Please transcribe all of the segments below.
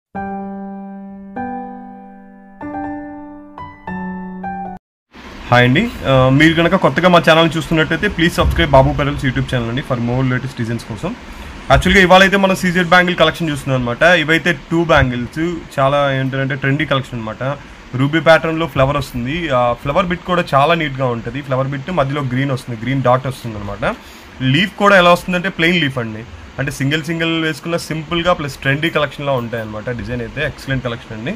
hi అండి ఆ, మీరు కనుక కొత్తగా మా ఛానల్ చూస్తున్నట్టయితే please subscribe Babu pearls YouTube channel అండి ఫర్ మోర్ లేటెస్ట్ డిజైన్స్ కోసం యాక్చువల్గా ఇవాళ అయితే మనం సీజెడ్ బ్యాంగిల్ కలెక్షన్ చూస్తున్నాం అనమాట ఇవైతే టూ బ్యాంగిల్స్ చాలా ఏంటంటే ట్రెండీ కలెక్షన్ అనమాట రూబీ ప్యాటర్న్లో ఫ్లవర్ వస్తుంది ఆ ఫ్లవర్ బిట్ కూడా చాలా నీట్గా ఉంటుంది ఫ్లవర్ బిట్ మధ్యలో గ్రీన్ వస్తుంది గ్రీన్ డాట్ వస్తుంది అనమాట లీఫ్ కూడా ఎలా వస్తుందంటే ప్లెయిన్ లీఫ్ అండి అంటే సింగిల్ సింగిల్ వేసుకున్న సింపుల్గా ప్లస్ ట్రెండీ కలెక్షన్లో ఉంటాయి అనమాట డిజైన్ అయితే ఎక్సలెంట్ కలెక్షన్ అండి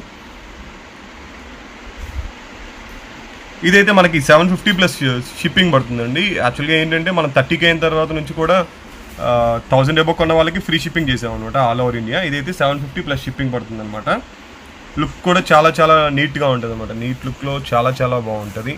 ఇదైతే మనకి సెవెన్ ఫిఫ్టీ ప్లస్ షిప్పింగ్ పడుతుందండి యాక్చువల్గా ఏంటంటే మనం థర్టీకి అయిన తర్వాత నుంచి కూడా థౌసండ్ ఎబో కొన్న వాళ్ళకి ఫ్రీ షిప్పింగ్ చేసాం అనమాట ఆల్ ఓవర్ ఇండియా ఇదైతే సెవెన్ ఫిఫ్టీ ప్లస్ షిప్పింగ్ పడుతుంది అనమాట లుక్ కూడా చాలా చాలా నీట్గా ఉంటుంది అనమాట నీట్ లుక్లో చాలా చాలా బాగుంటుంది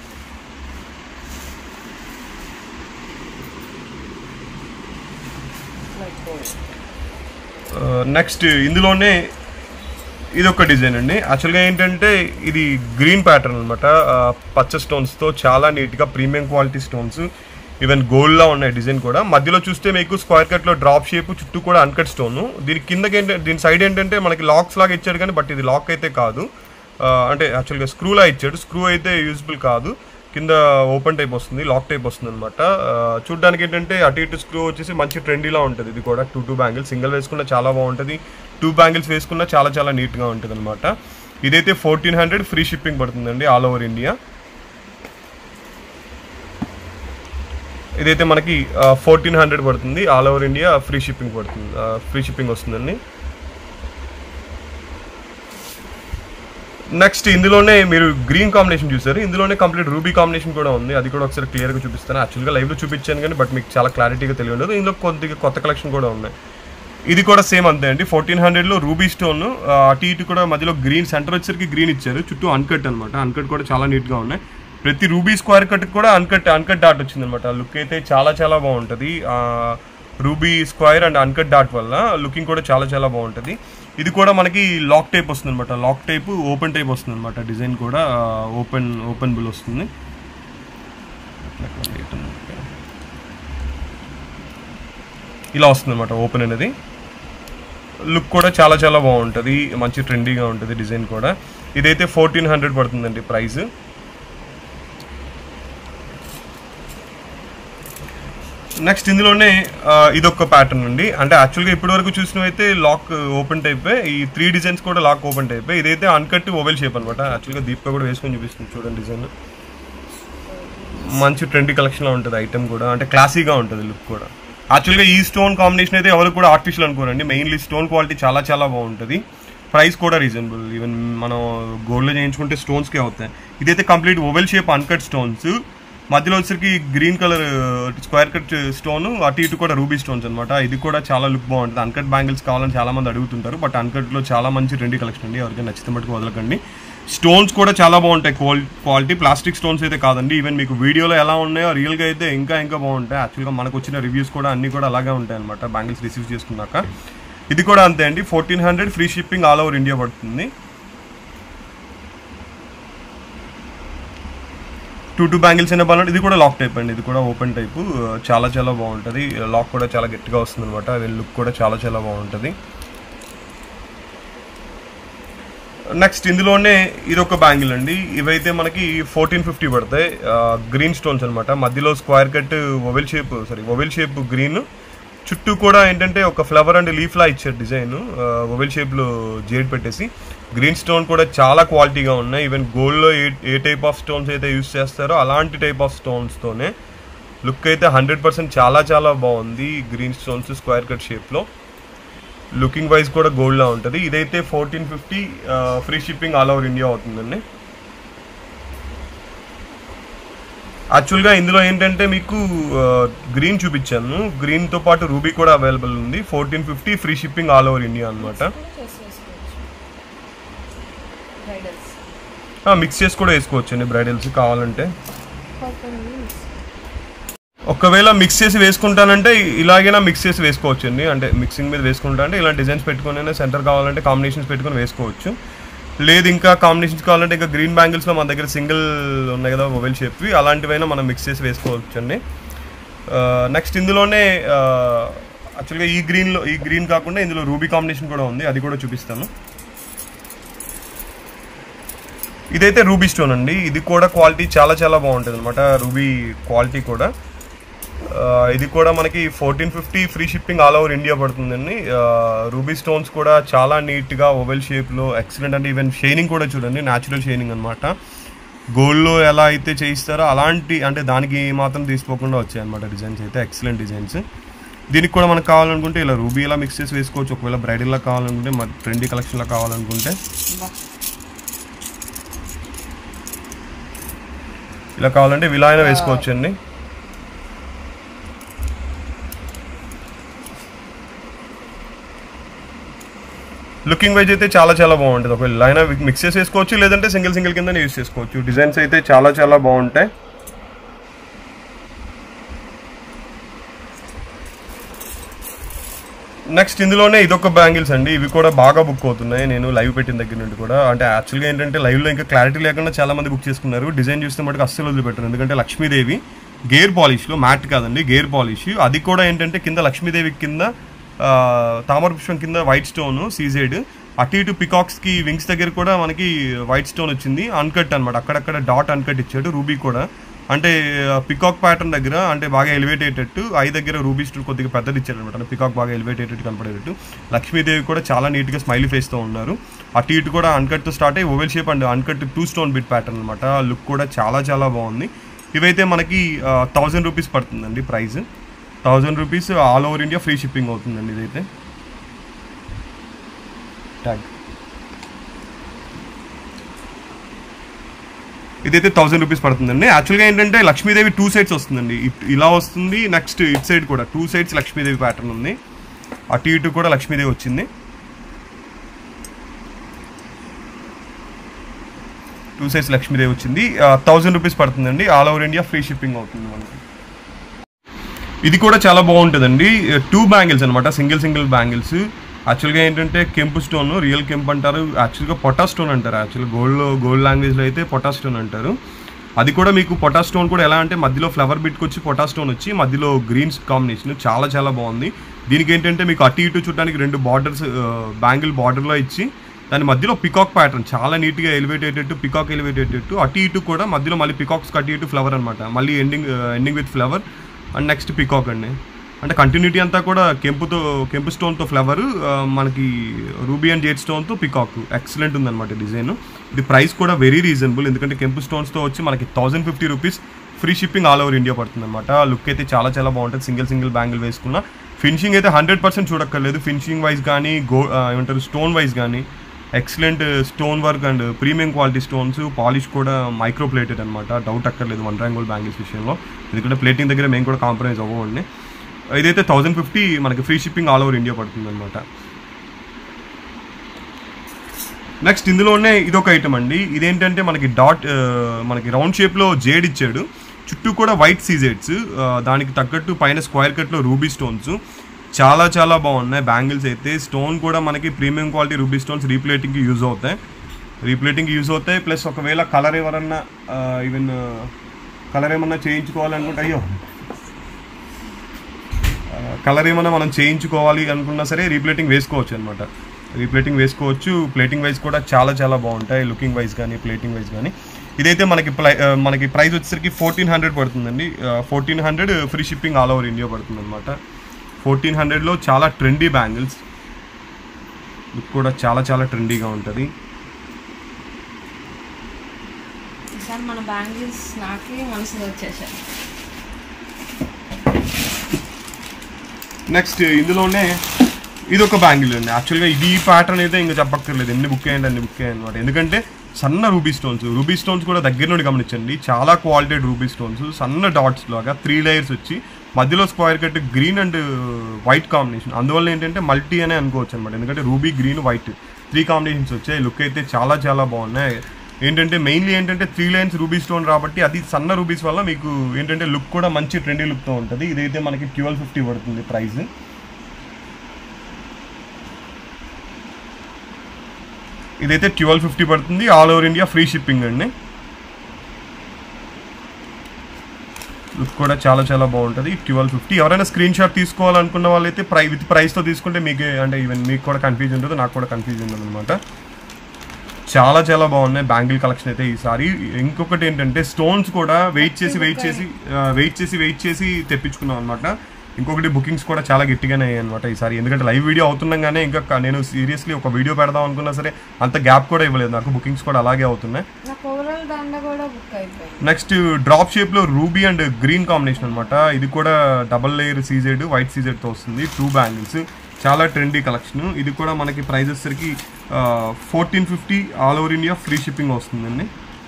నెక్స్ట్ ఇందులోనే ఇది ఒక డిజైన్ అండి యాక్చువల్గా ఏంటంటే ఇది గ్రీన్ ప్యాటర్న్ అనమాట పచ్చ స్టోన్స్తో చాలా నీట్గా ప్రీమియం క్వాలిటీ స్టోన్స్ ఈవెన్ గోల్డ్లా ఉన్నాయి డిజైన్ కూడా మధ్యలో చూస్తే మీకు స్క్వేర్ కట్లో డ్రాప్ షేప్ చుట్టూ కూడా అన్కట్ స్టోన్ దీని కిందకి ఏంటంటే దీని సైడ్ ఏంటంటే మనకి లాక్స్ లాగా ఇచ్చాడు కానీ బట్ ఇది లాక్ అయితే కాదు ఆ, అంటే యాక్చువల్గా స్క్రూలా ఇచ్చాడు స్క్రూ అయితే యూజ్ఫుల్ కాదు కింద ఓపెన్ టైప్ వస్తుంది లాక్ టైప్ వస్తుంది అనమాట చూడడానికి ఏంటంటే అటు ఇటు స్క్రూ వచ్చేసి మంచి ట్రెండీలా ఉంటుంది ఇది కూడా టూ టూ బ్యాంగిల్స్ సింగిల్ వేసుకున్న చాలా బాగుంటుంది టూ బ్యాంగిల్స్ వేసుకున్న చాలా చాలా నీట్గా ఉంటుంది అనమాట ఇదైతే ఫోర్టీన్ హండ్రెడ్ ఫ్రీ షిప్పింగ్ పడుతుందండి ఆల్ ఓవర్ ఇండియా ఇదైతే మనకి ఫోర్టీన్ హండ్రెడ్ పడుతుంది all over India free shipping పడుతుంది ఫ్రీ షిప్పింగ్ వస్తుందండి నెక్స్ట్ ఇందులోనే మీరు గ్రీన్ కాంబినేషన్ చూసారు ఇందులోనే కంప్లీట్ రూబీ కాంబినేషన్ కూడా ఉంది అది కూడా ఒకసారి క్లియర్గా చూపిస్తాను యాక్చువల్గా లైవ్లో చూపించాను కానీ బట్ మీకు చాలా క్లారిటీగా తెలియ ఉండదు ఇందులో కొద్దిగా కొత్త కలెక్షన్ కూడా ఉన్నాయి ఇది కూడా సేమ్ అంతే అండి ఫోర్టీన్ హండ్రెడ్లో రూబీ స్టోన్ అటు ఇటు కూడా మధ్యలో గ్రీన్ సెంటర్ వచ్చేసరికి గ్రీన్ ఇచ్చారు చుట్టూ అన్కట్ అనమాట అన్కట్ కూడా చాలా నీట్గా ఉన్నాయి ప్రతి రూబీ స్క్వేర్ కట్ కూడా అన్కట్ అన్కట్ డాట్ వచ్చింది అనమాట లుక్ అయితే చాలా చాలా బాగుంటుంది ruby square and uncut dot వల్ల లుకింగ్ కూడా చాలా చాలా బాగుంటుంది ఇది కూడా మనకి లాక్ టైప్ వస్తుంది అనమాట లాక్ టైప్ ఓపెన్ టైప్ వస్తుంది అనమాట డిజైన్ కూడా ఓపెన్ ఓపెన్ బిల్ వస్తుంది ఇలా వస్తుంది అనమాట ఓపెన్ అనేది లుక్ కూడా చాలా చాలా బాగుంటుంది మంచి ట్రెండీగా ఉంటుంది డిజైన్ కూడా ఇదైతే ఫోర్టీన్ హండ్రెడ్ పడుతుందండి ప్రైస్ నెక్స్ట్ ఇందులోనే ఆ, ఇదొక ప్యాటర్న్ అండి అంటే యాక్చువల్గా ఇప్పటి వరకు చూసినవైతే లాక్ ఓపెన్ టైపే ఈ త్రీ డిజైన్స్ కూడా లాక్ ఓపెన్ టైపే ఇదైతే అన్కట్ ఓవెల్ షేప్ అనమాట యాక్చువల్గా దీపిక కూడా వేసుకొని చూపిస్తుంది చూడండి డిజైన్ మంచి ట్రెండీ కలెక్షన్లో ఉంటుంది ఐటమ్ కూడా అంటే క్లాసీగా ఉంటుంది లుక్ కూడా యాక్చువల్గా ఈ స్టోన్ కాంబినేషన్ అయితే ఎవరు కూడా ఆర్టిఫిషియల్ అనుకోరండి మెయిన్లీ స్టోన్ క్వాలిటీ చాలా చాలా బాగుంటుంది ప్రైస్ కూడా రీజనబుల్ ఈవెన్ మనం గోల్డ్లో చేయించుకుంటే స్టోన్స్కే అవుతాయి ఇదైతే complete oval shape uncut stones మధ్యలో వచ్చరికి green colour square cut stone అటు ఇటు కూడా రూబీ స్టోన్స్ అనమాట ఇది కూడా చాలా లుక్ బాగుంటుంది అన్కట్ బ్యాంగిల్స్ కావాలని చాలా మంది అడుగుతుంటారు బట్ అన్కట్లో చాలా మంచి రెండు కలెక్షన్ అండి ఎవరికైనా నచ్చితే మటుకు వదలకండి స్టోన్స్ కూడా చాలా బాగుంటాయి క్వాల్ క్వాలిటీ ప్లాస్టిక్ స్టోన్స్ అయితే కాదండి ఈవెన్ మీకు వీడియోలో ఎలా ఉన్నాయో రియల్గా అయితే ఇంకా ఇంకా బాగుంటాయి యాక్చువల్గా మనకు వచ్చిన రివ్యూస్ కూడా అన్ని కూడా అలాగే ఉంటాయి అనమాట బ్యాంగిల్స్ రిసీవ్ చేసుకున్నాక ఇది కూడా అంతే అండి fourteen hundred free shipping all over India పడుతుంది టూ టూ బ్యాంగిల్స్ అయినా బాగుంటుంది ఇది కూడా లాక్ టైప్ అండి ఇది కూడా ఓపెన్ టైప్ చాలా చాలా బాగుంటుంది లాక్ కూడా చాలా గట్టిగా వస్తుంది అనమాట లుక్ కూడా చాలా చాలా బాగుంటుంది నెక్స్ట్ ఇందులోనే ఇది ఒక బ్యాంగిల్ అండి ఇవైతే మనకి ఫోర్టీన్ ఫిఫ్టీ పడతాయి గ్రీన్ స్టోన్స్ అనమాట మధ్యలో square cut oval shape sorry oval shape green చుట్టూ కూడా ఏంటంటే ఒక ఫ్లవర్ అండ్ లీఫ్ లా ఇచ్చారు డిజైన్ ఒవెల్ షేప్లో జేడ్ పెట్టేసి గ్రీన్ స్టోన్ కూడా చాలా క్వాలిటీగా ఉన్నాయి ఈవెన్ గోల్డ్లో ఏ ఏ టైప్ ఆఫ్ స్టోన్స్ అయితే యూస్ చేస్తారో అలాంటి టైప్ ఆఫ్ స్టోన్స్తోనే లుక్ అయితే హండ్రెడ్ పర్సెంట్ చాలా చాలా బాగుంది గ్రీన్ స్టోన్స్ స్క్వేర్ కట్ షేప్లో లుకింగ్ వైజ్ కూడా గోల్డ్లా ఉంటుంది ఇదైతే fourteen fifty free shipping all over India అవుతుందండి యాక్చువల్గా ఇందులో ఏంటంటే మీకు గ్రీన్ చూపించాను గ్రీన్తో పాటు రూబీ కూడా అవైలబుల్ ఉంది fourteen fifty free shipping all over India అనమాట చేసి వేసుకోవచ్చు బ్రైడల్స్ మిక్స్ చేసి కూడా వేసుకోవచ్చు అండి బ్రైడల్స్ కావాలంటే పర్పుల్ మీన్స్ ఒకవేళ మిక్స్ చేసి వేసుకుంటానంటే ఇలాగైనా మిక్స్ చేసి వేసుకోవచ్చు అండి అంటే మిక్సింగ్ మీద వేసుకుంటా అంటే ఇలా డిజైన్స్ పెట్టుకుని సెంటర్ కావాలంటే కాంబినేషన్స్ పెట్టుకొని వేసుకోవచ్చు లేదు ఇంకా కాంబినేషన్స్ కావాలంటే ఇంకా గ్రీన్ బ్యాంగిల్స్లో మన దగ్గర సింగిల్ ఉన్నాయి కదా మొబైల్ షేప్వి అలాంటివైనా మనం మిక్స్ చేసి వేసుకోవచ్చు అండి నెక్స్ట్ ఇందులోనే యాక్చువల్గా ఈ గ్రీన్లో ఈ గ్రీన్ కాకుండా ఇందులో రూబీ కాంబినేషన్ కూడా ఉంది అది కూడా చూపిస్తాను ఇదైతే రూబీ స్టోన్ అండి ఇది కూడా క్వాలిటీ చాలా చాలా బాగుంటుంది అనమాట రూబీ క్వాలిటీ కూడా ఆ, ఇది కూడా మనకి fourteen fifty free shipping all over India పడుతుందండి రూబీ స్టోన్స్ కూడా చాలా నీట్గా ఓవెల్ షేప్లో ఎక్సలెంట్ అంటే ఈవెన్ షైనింగ్ కూడా చూడండి న్యాచురల్ షైనింగ్ అనమాట గోల్డ్లో ఎలా అయితే చేయిస్తారో అలాంటి అంటే దానికి మాత్రం తీసుకోకుండా వచ్చాయి అనమాట డిజైన్స్ అయితే ఎక్సలెంట్ డిజైన్స్ దీనికి కూడా మనకు కావాలనుకుంటే ఇలా రూబీ ఇలా మిక్స్ చేసి వేసుకోవచ్చు ఒకవేళ బ్రైడల్లా కావాలనుకుంటే మరి ట్రెండీ కలెక్షన్లా కావాలనుకుంటే బా ఇలా కావాలంటే ఇలా అయినా వేసుకోవచ్చు అండి లుకింగ్ వైజ్ అయితే చాలా చాలా బాగుంటుంది ఒకవేళ ఇలా అయినా మిక్స్ చేసి వేసుకోవచ్చు లేదంటే సింగిల్ సింగిల్ కింద యూస్ చేసుకోవచ్చు డిజైన్స్ అయితే చాలా చాలా బాగుంటాయి నెక్స్ట్ ఇందులోనే ఇదొక బ్యాంగిల్స్ అండి ఇవి కూడా బాగా బుక్ అవుతున్నాయి నేను లైవ్ పెట్టిన దగ్గర నుండి కూడా అంటే యాక్చువల్గా ఏంటంటే లైవ్లో ఇంకా క్లారిటీ లేకుండా చాలా మంది బుక్ చేసుకున్నారు డిజైన్ చూస్తే మటుకు అస్సలు వదిలిపెట్టారు ఎందుకంటే లక్ష్మీదేవి గేర్ పాలిష్లో మ్యాట్ కాదండి గేర్ పాలిష్ అది కూడా ఏంటంటే కింద లక్ష్మీదేవి కింద ఆ, తామర పుష్పం కింద వైట్ స్టోన్ సీజైడ్ అటు ఇటు పికాక్స్ కి వింగ్స్ దగ్గర కూడా మనకి వైట్ స్టోన్ వచ్చింది అన్కట్ అనమాట అక్కడక్కడ డాట్ అన్కట్ ఇచ్చాడు రూబీ కూడా అంటే పికాక్ ప్యాటర్న్ దగ్గర అంటే బాగా ఎలివేట్ అయ్యేటట్టు ఐ దగ్గర రూబీ స్టోన్ కొద్దిగా పెద్దది ఇచ్చారు అనమాట అంటే పికాక్ బాగా ఎలివేట్ అయ్యేటట్టు కనపడేటట్టు లక్ష్మీదేవి కూడా చాలా నీట్గా స్మైలీ ఫేస్తో ఉన్నారు అటు ఇటు కూడా అన్కట్తో స్టార్ట్ అయ్యి oval shape and uncut two stone bit pattern అనమాట లుక్ కూడా చాలా చాలా బాగుంది ఇవైతే మనకి థౌజండ్ రూపీస్ పడుతుందండి price thousand rupees all over India free shipping అవుతుందండి ఇదైతే ట్యాగ్ ఇదైతే థౌసండ్ రూపీస్ పడుతుందండి యాక్చువల్గా ఏంటంటే లక్ష్మీదేవి టూ సైడ్స్ వస్తుందండి ఇట్- ఇలా వస్తుంది నెక్స్ట్ ఇట్ సైడ్ కూడా టూ సైడ్స్ లక్ష్మీదేవి ప్యాటర్న్ ఉంది అటు ఇటు కూడా లక్ష్మీదేవి వచ్చింది టూ సైడ్స్ లక్ష్మీదేవి వచ్చింది థౌసండ్ రూపీస్ పడుతుందండి all over India free shipping అవుతుంది మనకి ఇది కూడా చాలా బాగుంటుందండి టూ బ్యాంగిల్స్ అనమాట సింగిల్ సింగిల్ బ్యాంగిల్స్ యాక్చువల్గా ఏంటంటే కెంపు స్టోన్ రియల్ కెంప్ అంటారు యాక్చువల్గా పొటా స్టోన్ అంటారు యాక్చువల్గా గోల్డ్ గోల్డ్ లాంగ్వేజ్లో అయితే పొటా స్టోన్ అంటారు అది కూడా మీకు పొటా స్టోన్ కూడా ఎలా అంటే మధ్యలో ఫ్లవర్ బిట్కి వచ్చి పొటా స్టోన్ వచ్చి మధ్యలో గ్రీన్స్ కాంబినేషన్ చాలా చాలా బాగుంది దీనికి ఏంటంటే మీకు అటు ఇటు చూడడానికి రెండు బార్డర్స్ బ్యాంగిల్ బార్డర్లో ఇచ్చి దాని మధ్యలో పికాక్ ప్యాటర్న్ చాలా నీట్గా ఎలివేట్ అయ్యేటట్టు పికాక్ ఎలివేట్ అయ్యేటట్టు అటు ఇటు కూడా మధ్యలో మళ్ళీ పికాక్స్ అటు ఇటు ఫ్లవర్ అనమాట మళ్ళీ ending ending with flower and next peacock అండి అంటే కంటిన్యూటీ అంతా కూడా కెంపుతో కెంపు స్టోన్తో ఫ్లవర్ మనకి రూబీ అండ్ జేట్ స్టోన్తో పికాక్ ఎక్సలెంట్ ఉందన్నమాట డిజైన్ ఇది ప్రైస్ కూడా వెరీ రీజనబుల్ ఎందుకంటే కెంపు స్టోన్స్తో వచ్చి మనకి thousand fifty rupees free shipping all over India పడుతుంది అనమాట లుక్ అయితే చాలా చాలా బాగుంటుంది సింగిల్ సింగిల్ బ్యాంగిల్ వేసుకున్న ఫినిషింగ్ అయితే హండ్రెడ్ పర్సెంట్ చూడక్కర్లేదు ఫినిషింగ్ వైజ్ కానీ గో ఆ, ఏమంటారు స్టోన్ వైజ్ కానీ excellent stone work and premium quality stones polish కూడా మైక్రో ప్లేటెడ్ అనమాట డౌట్ అక్కర్లేదు వన్ ర్యాంగోల్ బ్యాంగిల్స్ విషయంలో ఎందుకంటే ప్లేటింగ్ దగ్గర మేము కూడా కాంప్రమైజ్ అవ్వండి ఇదైతే థౌసండ్ ఫిఫ్టీ మనకి free shipping all over India పడుతుంది అనమాట నెక్స్ట్ ఇందులోనే ఇదొక ఐటమ్ అండి ఇదేంటంటే మనకి డాట్ ఆ, మనకి రౌండ్ షేప్లో జేడ్ ఇచ్చాడు చుట్టూ కూడా వైట్ సీజెడ్స్ దానికి తగ్గట్టు పైన స్క్వేర్ కట్లో రూబీ స్టోన్స్ చాలా చాలా బాగున్నాయి బ్యాంగిల్స్ అయితే స్టోన్ కూడా మనకి ప్రీమియం క్వాలిటీ రూబీ స్టోన్స్ రీప్లేటింగ్కి యూజ్ అవుతాయి రీప్లేటింగ్కి యూజ్ అవుతాయి ప్లస్ ఒకవేళ కలర్ ఎవరన్నా ఈవెన్ కలర్ ఏమన్నా చేయించుకోవాలనుకుంటే అయ్యో కలర్ ఏమైనా మనం చేయించుకోవాలి అనుకున్నా సరే రీప్లేటింగ్ వేసుకోవచ్చు అనమాట రీప్లేటింగ్ వేసుకోవచ్చు ప్లేటింగ్ వైజ్ కూడా చాలా చాలా బాగుంటాయి లుకింగ్ వైజ్ కానీ ప్లేటింగ్ వైజ్ కానీ ఇదైతే మనకి ప్లై ఆ, మనకి ప్రైస్ వచ్చేసరికి ఫోర్టీన్ హండ్రెడ్ పడుతుందండి fourteen hundred free shipping all over India పడుతుంది అనమాట ఫోర్టీన్ హండ్రెడ్లో చాలా ట్రెండీ బ్యాంగిల్స్ లుక్ కూడా చాలా చాలా ట్రెండీగా ఉంటుంది ఈసారి మన బ్యాంగిల్స్ నాకే మనసులో వచ్చేసాయి నెక్స్ట్ ఇందులోనే ఇది ఒక బ్యాంగిల్ అండి యాక్చువల్గా ఇది ప్యాటర్న్ అయితే ఇంకా చెప్పక్కర్లేదు ఎన్ని బుక్ అయ్యండి అన్ని బుక్ అయ్యాయి అనమాట ఎందుకంటే సన్న రూబీ స్టోన్స్ రూబీ స్టోన్స్ కూడా దగ్గర నుండి గమనించండి చాలా క్వాలిటీ రూబీ స్టోన్స్ సన్న డాట్స్ లాగా త్రీ లేయర్స్ వచ్చి మధ్యలో square cut green and white combination అందువల్ల ఏంటంటే మల్టీ అనే అనుకోవచ్చు అనమాట ఎందుకంటే ruby green white three combinations వచ్చాయి లుక్ అయితే చాలా చాలా బాగున్నాయి ఏంటంటే మెయిన్లీ ఏంటంటే త్రీ లైన్స్ రూబీ స్టోన్ కాబట్టి అది సన్న రూబీస్ వల్ల మీకు ఏంటంటే లుక్ కూడా మంచి ట్రెండీ లుక్తో ఉంటుంది ఇదైతే మనకి ట్వెల్వ్ ఫిఫ్టీ పడుతుంది ప్రైస్ ఇదైతే ట్వెల్వ్ ఫిఫ్టీ పడుతుంది all over India free shipping అండి లుక్ కూడా చాలా చాలా బాగుంటుంది ట్వెల్వ్ ఫిఫ్టీ ఎవరైనా స్క్రీన్ షాట్ తీసుకోవాలనుకున్న వాళ్ళైతే ప్రై విత్ ప్రైస్తో తీసుకుంటే మీకు అంటే ఈవెన్ మీకు కూడా కన్ఫ్యూజన్ ఉంటుంది నాకు కూడా కన్ఫ్యూజన్ ఉంటుంది అనమాట చాలా చాలా బాగున్నాయి బ్యాంగిల్ కలెక్షన్ అయితే ఈసారి ఇంకొకటి ఏంటంటే స్టోన్స్ కూడా వెయిట్ చేసి వెయిట్ చేసి వెయిట్ చేసి వెయిట్ చేసి తెప్పించుకున్నాం అనమాట ఇంకొకటి బుకింగ్స్ కూడా చాలా గట్టిగానే అయ్యాయి అనమాట ఈసారి ఎందుకంటే లైవ్ వీడియో అవుతుండగానే ఇంకా క- నేను సీరియస్లీ ఒక వీడియో పెడదాం అనుకున్నా సరే అంత గ్యాప్ కూడా ఇవ్వలేదు నాకు బుకింగ్స్ కూడా అలాగే అవుతున్నాయి నాకు ఓవరాల్ దండ కూడా బుక్ అయిపోయింది నెక్స్ట్ డ్రాప్ షేప్ లో రూబీ అండ్ గ్రీన్ కాంబినేషన్ అనమాట ఇది కూడా double layer CZ white CZ తో వస్తుంది టూ బ్యాంగిల్స్ చాలా ట్రెండీ కలెక్షన్ ఇది కూడా మనకి ప్రైజెస్ సరికి fourteen fifty all over India free shipping వస్తుందండి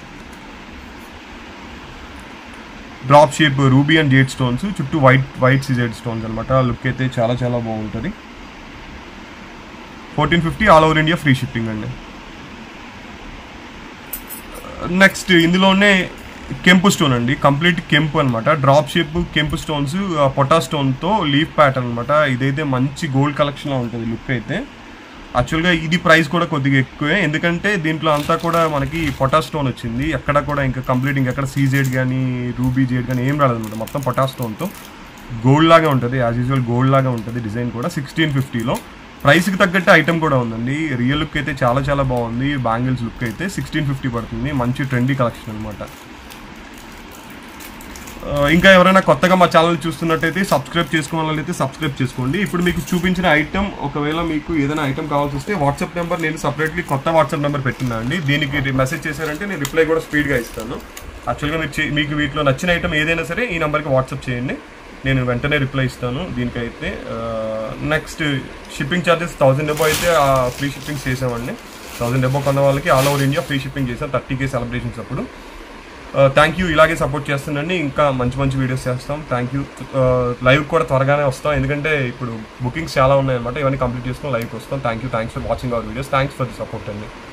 drop shape ruby and jade stones చుట్టూ వైట్ వైట్ సీజెడ్ స్టోన్స్ అనమాట లుక్ అయితే చాలా చాలా బాగుంటుంది fourteen fifty all over India free shipping అండి నెక్స్ట్ ఇందులోనే కెంపు స్టోన్ అండి కంప్లీట్ కెంపు అనమాట డ్రాప్ షేప్ కెంపు స్టోన్స్ పొటా స్టోన్తో లీఫ్ ప్యాటర్న్ అనమాట ఇదైతే మంచి గోల్డ్ కలెక్షన్లో ఉంటుంది లుక్ అయితే యాక్చువల్గా ఇది ప్రైస్ కూడా కొద్దిగా ఎక్కువే ఎందుకంటే దీంట్లో అంతా కూడా మనకి పొటా స్టోన్ వచ్చింది ఎక్కడ కూడా ఇంకా కంప్లీట్ ఇంకెక్కడ సీజెడ్ కానీ రూబీ జేడ్ కానీ ఏం రాలేదన్నమాట మొత్తం పొటా స్టోన్తో గోల్డ్ లాగా ఉంటుంది యాజ్ యూజువల్ గోల్డ్ లాగా ఉంటుంది డిజైన్ కూడా సిక్స్టీన్ ఫిఫ్టీలో ప్రైస్కి తగ్గట్టు ఐటమ్ కూడా ఉందండి రియల్ లుక్ అయితే చాలా చాలా బాగుంది బ్యాంగిల్స్ లుక్ అయితే సిక్స్టీన్ ఫిఫ్టీ పడుతుంది మంచి ట్రెండీ కలెక్షన్ అనమాట ఇంకా ఎవరైనా కొత్తగా మా ఛానల్ చూస్తున్నట్టయితే సబ్స్క్రైబ్ చేసుకోవాలైతే సబ్స్క్రైబ్ చేసుకోండి ఇప్పుడు మీకు చూపించిన ఐటమ్ ఒకవేళ మీకు ఏదైనా ఐటమ్ కావాల్సి వస్తే వాట్సాప్ నెంబర్ నేను సపరేట్లీ కొత్త వాట్సాప్ నెంబర్ పెట్టున్నా అండి దీనికి మెసేజ్ చేశారంటే నేను రిప్లై కూడా స్పీడ్గా ఇస్తాను యాక్చువల్గా మీరు చే- మీకు వీటిలో నచ్చిన ఐటమ్ ఏదైనా సరే ఈ నెంబర్కి వాట్సాప్ చేయండి నేను వెంటనే రిప్లై ఇస్తాను దీనికైతే నెక్స్ట్ షిప్పింగ్ ఛార్జెస్ థౌసండ్ డెబో అయితే ఫ్రీ షిప్పింగ్ చేసామండి థౌసండ్ డెబో కొన్న వాళ్ళకి all over India free shipping చేసాం థర్టీ కే సెలబ్రేషన్స్ అప్పుడు థ్యాంక్ యూ ఇలాగే సపోర్ట్ చేస్తుండండి ఇంకా మంచి మంచి వీడియోస్ చేస్తాం థ్యాంక్ యూ లైవ్ కూడా త్వరగానే వస్తాం ఎందుకంటే ఇప్పుడు బుకింగ్స్ చాలా ఉన్నాయన్నమాట ఇవన్నీ కంప్లీట్ చేసుకొని లైవ్కి వస్తాం thank you thanks for watching our videos thanks for the support అండి